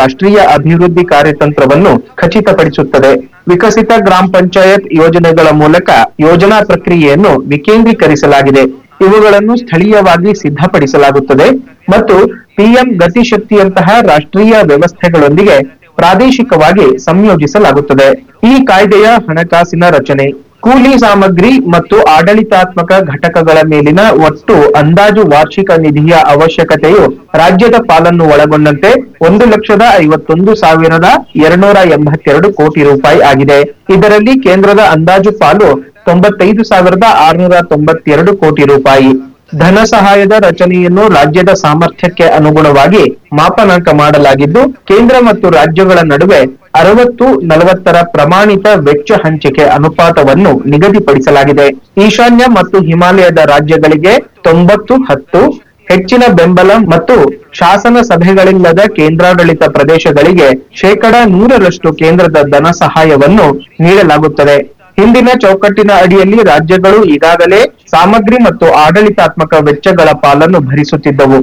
ರಾಷ್ಟ್ರೀಯ ಅಭಿವೃದ್ಧಿ ಕಾರ್ಯತಂತ್ರವನ್ನು ಖಚಿತಪಡಿಸುತ್ತದೆ ವಿಕಸಿತ ಗ್ರಾಮ ಪಂಚಾಯತ್ ಯೋಜನೆಗಳ ಮೂಲಕ ಯೋಜನಾ ಪ್ರಕ್ರಿಯೆಯನ್ನು ವಿಕೇಂದ್ರೀಕರಿಸಲಾಗಿದೆ ಇವುಗಳನ್ನು ಸ್ಥಳೀಯವಾಗಿ ಸಿದ್ಧಪಡಿಸಲಾಗುತ್ತದೆ ಮತ್ತು ಪಿಎಂ ಗತಿಶಕ್ತಿಯಂತಹ ರಾಷ್ಟ್ರೀಯ ವ್ಯವಸ್ಥೆಗಳೊಂದಿಗೆ ಪ್ರಾದೇಶಿಕವಾಗಿ ಸಂಯೋಜಿಸಲಾಗುತ್ತದೆ ಈ ಕಾಯ್ದೆಯ ಹಣಕಾಸಿನ ರಚನೆ ಕೂಲಿ ಸಾಮಗ್ರಿ ಮತ್ತು ಆಡಳಿತಾತ್ಮಕ ಘಟಕಗಳ ಮೇಲಿನ ಒಟ್ಟು ಅಂದಾಜು ವಾರ್ಷಿಕ ನಿಧಿಯ ಅವಶ್ಯಕತೆಯು ರಾಜ್ಯದ ಪಾಲನ್ನು ಒಳಗೊಂಡಂತೆ ಒಂದು ಲಕ್ಷದ ಐವತ್ತೊಂದು ಸಾವಿರದ ಎರಡ್ನೂರ ಎಂಬತ್ತೆರಡು ಕೋಟಿ ರೂಪಾಯಿ ಆಗಿದೆ ಇದರಲ್ಲಿ ಕೇಂದ್ರದ ಅಂದಾಜು ಪಾಲು ತೊಂಬತ್ತೈದು ಸಾವಿರದ ಆರುನೂರ ತೊಂಬತ್ತೆರಡು ಕೋಟಿ ರೂಪಾಯಿ ಧನ ಸಹಾಯದ ರಚನೆಯನ್ನು ರಾಜ್ಯದ ಸಾಮರ್ಥ್ಯಕ್ಕೆ ಅನುಗುಣವಾಗಿ ಮಾಪನಾಂಕ ಮಾಡಲಾಗಿದ್ದು ಕೇಂದ್ರ ಮತ್ತು ರಾಜ್ಯಗಳ ನಡುವೆ ಅರವತ್ತು ನಲವತ್ತರ ಪ್ರಮಾಣಿತ ವೆಚ್ಚ ಹಂಚಿಕೆ ಅನುಪಾತವನ್ನು ನಿಗದಿಪಡಿಸಲಾಗಿದೆ ಈಶಾನ್ಯ ಮತ್ತು ಹಿಮಾಲಯದ ರಾಜ್ಯಗಳಿಗೆ ತೊಂಬತ್ತು ಹತ್ತು ಹೆಚ್ಚಿನ ಬೆಂಬಲ ಮತ್ತು ಶಾಸನ ಸಭೆಗಳಿಲ್ಲದ ಕೇಂದ್ರಾಡಳಿತ ಪ್ರದೇಶಗಳಿಗೆ ಶೇಕಡ ನೂರರಷ್ಟು ಕೇಂದ್ರದ ಧನ ಸಹಾಯವನ್ನು ನೀಡಲಾಗುತ್ತದೆ ಹಿಂದಿನ ಚೌಕಟ್ಟಿನ ಅಡಿಯಲ್ಲಿ ರಾಜ್ಯಗಳು ಈಗಾಗಲೇ ಸಾಮಗ್ರಿ ಮತ್ತು ಆಡಳಿತಾತ್ಮಕ ವೆಚ್ಚಗಳ ಪಾಲನ್ನು ಭರಿಸುತ್ತಿದ್ದವು